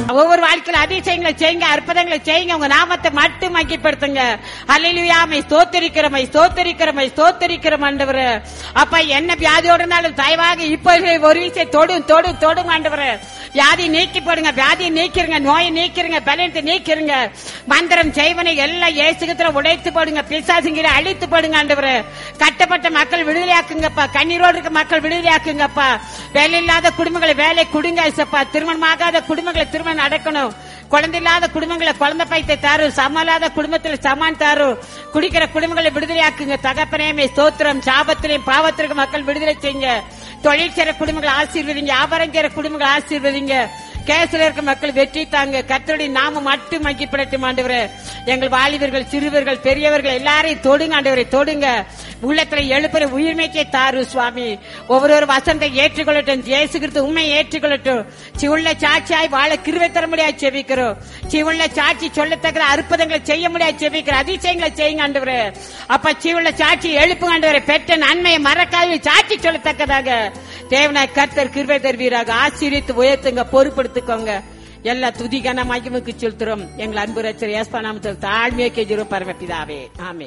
ஒவ்வொரு வாழ்க்கையில அதிசயங்களை செய்யுங்க அற்புதங்களை செய்யுங்க உங்க நாமத்தை மட்டும் மகிப்படுத்துங்க அல்லையாமை ஸ்தோத்தரிக்கிறமை ஸ்தோத்தரிக்கிறமை ஸ்தோத்தரிக்கிறோம் ஆண்டவர் அப்ப என்ன வியாதியோட இருந்தாலும் தயவாக இப்போ ஒரு விஷயம் தொடும் தொடும் தொடும் ஆண்டவர் வியாதி நீக்கி போடுங்க வியாதி நீக்கிருங்க நோயை நீக்கிருங்க பலனத்தை நீக்கிருங்க மந்திரம் செய்வனை எல்லாம் ஏசுகத்துல உடைத்து போடுங்க பிசாசுங்கிற அழித்து போடுங்க ஆண்டவர் கட்டப்பட்ட மக்கள் விடுதலையாக்குங்கப்பா கண்ணீரோடு இருக்க மக்கள் விடுதலையாக்குங்கப்பா வேலை இல்லாத குடும்பங்களை வேலை கொடுங்க ஏசப்பா திருமணமாகாத குடும்பங்களை திருமணம் நடக்கணும் குழந்தை இல்லாத குடும்பங்களை குழந்தை பைத்தை தாரு சமலாத குடும்பத்தில் சமான் தாரு குடிக்கிற குடும்பங்களை விடுதலையாக்குங்க தகப்பனேமே ஸ்தோத்திரம் சாபத்திலையும் பாவத்திற்கு மக்கள் விடுதலை செய்யுங்க தொழில் செய்ற குடும்பங்களை ஆசீர்வதிங்க வியாபாரம் செய்ற குடும்பங்களை ஆசீர்வதிங்க கேஸ்ல இருக்க மக்கள் வெற்றி தாங்க கத்தருடைய நாம மட்டும் மகிப்படட்டும் ஆண்டவரே எங்கள் வாலிபர்கள் சிறுவர்கள் பெரியவர்கள் எல்லாரையும் தொடுங்க ஆண்டவரை தொடுங்க உள்ளத்துல எழுப்புற உயிர்மைக்கே தாரு சுவாமி ஒவ்வொரு வசந்தை ஏற்றுக்கொள்ளட்டும் இயேசு கிறிஸ்து உண்மை ஏற்றுக்கொள்ளட்டும் சிவுள்ள சாட்சியாய் வாழ கிருவை தர முடியாது செபிக்கிறோம் சிவுள்ள சாட்சி சொல்லத்தக்க அற்புதங்களை செய்ய முடியாது செபிக்கிறோம் அதிசயங்களை செய்யுங்க ஆண்டவரே அப்ப சிவுள்ள சாட்சி எழுப்புங்க ஆண்டவரை பெற்ற நன்மையை மறக்காது சாட்சி சொல்லத்தக்கதாக தேவனாய் கர்த்தர் கிருவை தருவீராக ஆசீர்வித்து உயர்த்துங்க பொறுப்படுத்திக்கோங்க எல்லா துதிகன மகிமுக்கு செலுத்துறோம் எங்கள் அன்பு ரச்சர் ஏஸ்பா நாமத்தில் தாழ்மையை கெஜிரும் பரமபிதாவே ஆமே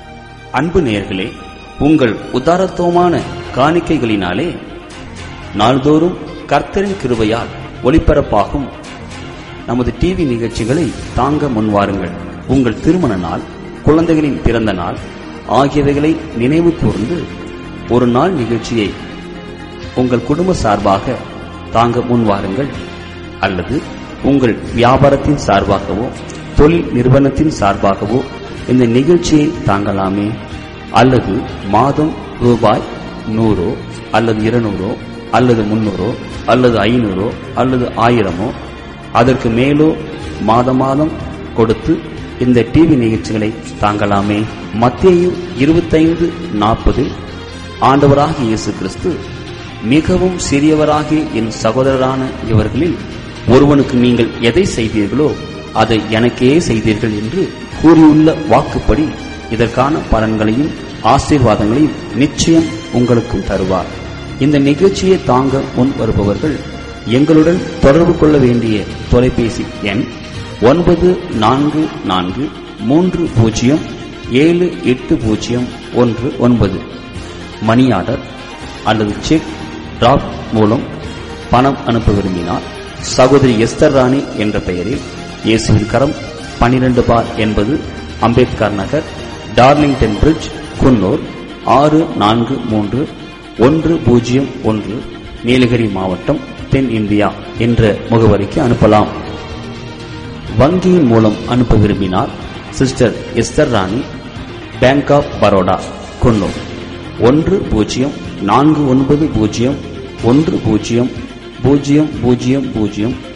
அன்பு நேயர்களே உங்கள் உதாரத்துவமான காணிக்கைகளினாலே நாள்தோறும் கர்த்தரின் கிருபையால் ஒளிபரப்பாகும் நமது டிவி நிகழ்ச்சிகளை தாங்க முன்வாருங்கள் உங்கள் திருமண நாள் குழந்தைகளின் பிறந்த நாள் ஆகியவைகளை நினைவு கூர்ந்து ஒரு நாள் நிகழ்ச்சியை உங்கள் குடும்ப சார்பாக தாங்க முன்வாருங்கள் அல்லது உங்கள் வியாபாரத்தின் சார்பாகவோ தொழில் நிறுவனத்தின் சார்பாகவோ இந்த நிகழ்ச்சியை தாங்கலாமே அல்லது மாதம் ரூபாய் நூறோ அல்லது இருநூறோ அல்லது முன்னூறோ அல்லது ஐநூறோ அல்லது ஆயிரமோ அதற்கு மேலோ மாத மாதம் கொடுத்து இந்த டிவி நிகழ்ச்சிகளை தாங்கலாமே மத்தேயு இருபத்தைந்து நாற்பதில் ஆண்டவராகிய இயேசு கிறிஸ்து மிகவும் சிறியவராகிய என் சகோதரரான இவர்களில் ஒருவனுக்கு நீங்கள் எதை செய்தீர்களோ அதை எனக்கே செய்தீர்கள் என்று கூறியுள்ள வாக்குப்படி இதற்கான பலன்களையும் ஆசீர்வாதங்களையும் நிச்சயம் உங்களுக்கும் தருவார் இந்த நிகழ்ச்சியை தாங்க முன் வருபவர்கள் எங்களுடன் தொடர்பு கொள்ள வேண்டிய தொலைபேசி எண் ஒன்பது நான்கு நான்கு மூன்று பூஜ்ஜியம் ஏழு எட்டு பூஜ்ஜியம் ஒன்று ஒன்பது மணி ஆர்டர் அல்லது செக் டிராப் மூலம் பணம் அனுப்ப விரும்பினால் சகோதரி எஸ்தர் ராணி என்ற பெயரில் இயேசுவின் கரம் பனிரெண்டு பார் என்பது அம்பேத்கர் நகர் டார்லிங்டன் பிரிட்ஜ் குன்னூர் ஆறு நான்கு மூன்று ஒன்று பூஜ்ஜியம் ஒன்று நீலகிரி மாவட்டம் தென் இந்தியா என்ற முகவரிக்கு அனுப்பலாம் வங்கியின் மூலம் அனுப்ப விரும்பினால் sister Esther Rani bank of Baroda Coonoor ஒன்று பூஜ்ஜியம் நான்கு ஒன்பது பூஜ்ஜியம் ஒன்று பூஜ்ஜியம் பூஜ்ஜியம் பூஜ்ஜியம் பூஜ்ஜியம்